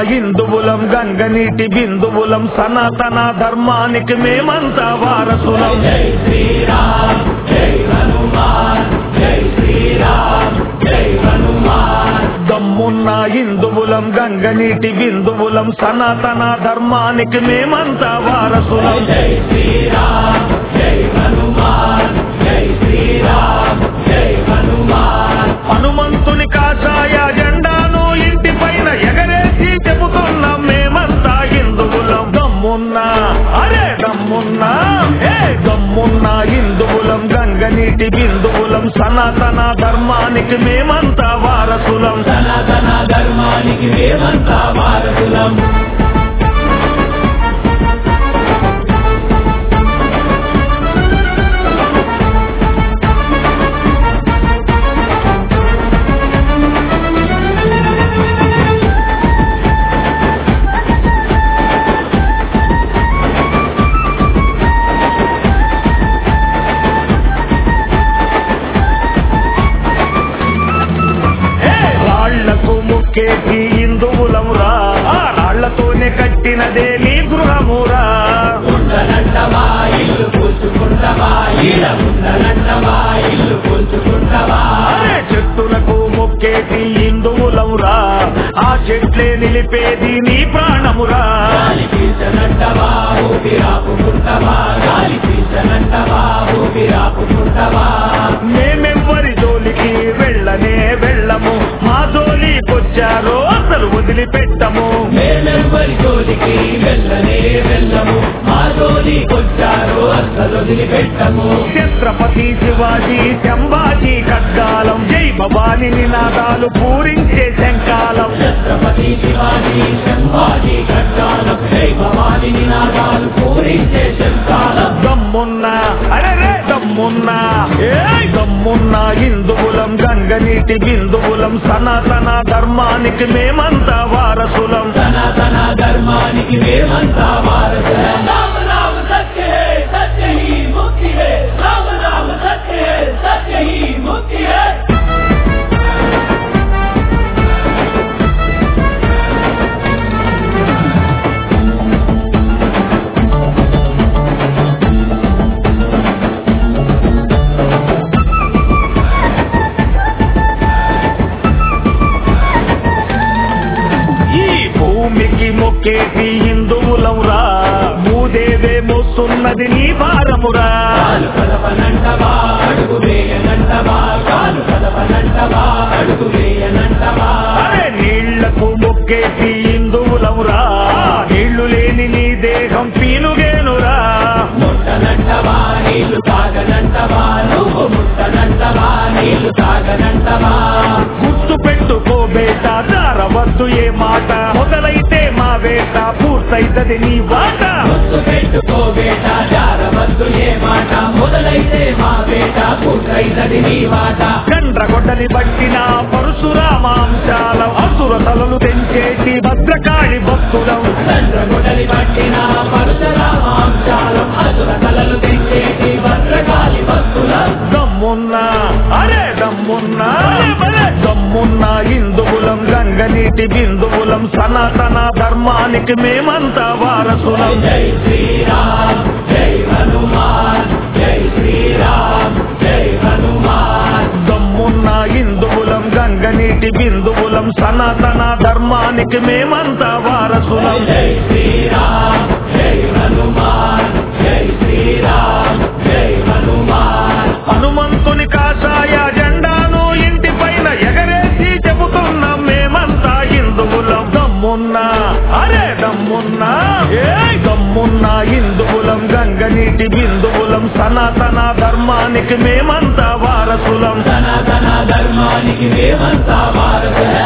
హిందువులం గంగ నీటి బిందువులం సనాతన ధర్మానికి మేమంతా వారసులం జై శ్రీరామ్ జై హనుమాన్ జై శ్రీరామ్ జై హనుమాన్ దమ్మున్న హిందువులం గంగ నీటి బిందువులం సనాతన ధర్మానికి మేమంతా వారసులం జై శ్రీరామ్ జై హనుమాన్ జై శ్రీరామ్ జై హనుమాన్ హనుమంతుని కాషాయ జెండాను ఇంటి పైన ఎగరేసి చెబుతున్నాం మేమంతా హిందువులం దమ్మున్నా అరే దమ్మున్నా ఏ దమ్మున్నా హిందువులం గంగ నీటి బిందువులం సనాతన ధర్మానికి మేమంతా వారసులం సనాతన ధర్మానికి మేమంతా వారసులం ఏ రాళ్లకు ముక్కేసి హిందువులం రా ఆ రాళ్లతోనే కట్టినదే నీ గృహమురా ఉండనంటవా ఇల్లు కూల్చుకుంటవా ఈడ ఉండనంటవా ఇల్లు కూల్చుకుంటవా అరే చెట్టులకు మొక్కేసి హిందువులం రా ఆ చెట్లే నిలిపేది నీ ప్రాణమురా గాలి పీల్చనంటవా ఊపిరాపుకుంటవా గాలి పీల్చనంటవా ఊపిరాపుకుంటవా మేమెవ్వరి జోలికి వెళ్ళనే వెళ్ళము మా జోలికొచ్చారో అసలు వదిలిపెట్టము మేమెవ్వరి జోలికి వెళ్ళనే వెళ్ళము మా జోలికొచ్చారో అస్సలు వదిలిపెట్టము ఛత్రపతి శివాజీ శంభాజీ ఖడ్గాలం జై భవాని నినాదాలు పూరించే శంకాలం ఛత్రపతి శివాజీ శంభాజీ కట్టాలం జై భవాని నినాదాలు పూరించే శంకాలం దమ్మున్నా అరే దమ్మున్నా ఏ దమ్మున్నా హిందువులం గంగ నీటి బిందువులం సనాతన ధర్మానికి మేమంతా వారసులం సనాతన ధర్మానికి మేమంతా వారసులం రామ రామ సత్య హే సత్య హీ ముక్తి హే రామ రామ సత్య హే సత్య హీ ముక్తి హే ఈ భూమికి మొక్కేసి హిందువులం రా భూదేవే మోస్తున్నది నీ భారమురా కాలు కదపనంటవా అడుగు వేయనంటవా కాలు కదపనంటవా అడుగు వేయనంటవా అరే నీళ్లకు మొక్కేసి హిందువులం రా నీళ్లు లేని నీ దేహం పీనుగేనురా ముట్టనంటవా నీళ్లు తాగనంటవా నువ్వు ముట్టనంటవా నీళ్లు తాగనంటవా గుర్తు పెట్టుకో బేట జారవద్దు ఏ మాట మొదలైతే మా వేట పూర్తయితది నీ వాట ముద్దు పెట్టుకో బేట జారవద్దు ఏ మాట మొదలైతే మా బేట పూర్తయితది నీ మాట చంద్ర కొట్టని పట్టిన పరశురామాంశాల అసుర తలలు తెంచేటి భద్రకాళి భక్తులం చంద్రగుడలి పట్టిన పరశురామాంశాలం అసుర కలలు తెచ్చేటి భద్రకాళి భక్తులం దమ్మున్నా అరే దమ్మున్నా బలే దమ్మున్నా హిందువులం గంగ నీటి బిందువులం సనాతన ధర్మానికి మేమంతా వారసులం జై శ్రీరామ్ జై హనుమాన్ జై శ్రీరామ్ జై హనుమాన్ దమ్మున్నా హిందువులం గంగ నీటి బిందువులం సనాతన ధర్మానికి మేమంతా వారసులం జై శ్రీరామ్ జై హనుమాన్ జై శ్రీరామ్ జై హనుమాన్ హనుమంతుని కాషాయ జెండాను ఇంటి పైన ఎగరేసి చెబుతున్నాం మేమంతా హిందువులం దమ్మున్నా అరే దమ్మున్నా ఏ దమ్మున్నా హిందువులం గంగ నీటి బిందువులం సనాతన ధర్మానికి మేమంతా వారసులం సనాతన ధర్మానికి మేమంతా వారసులం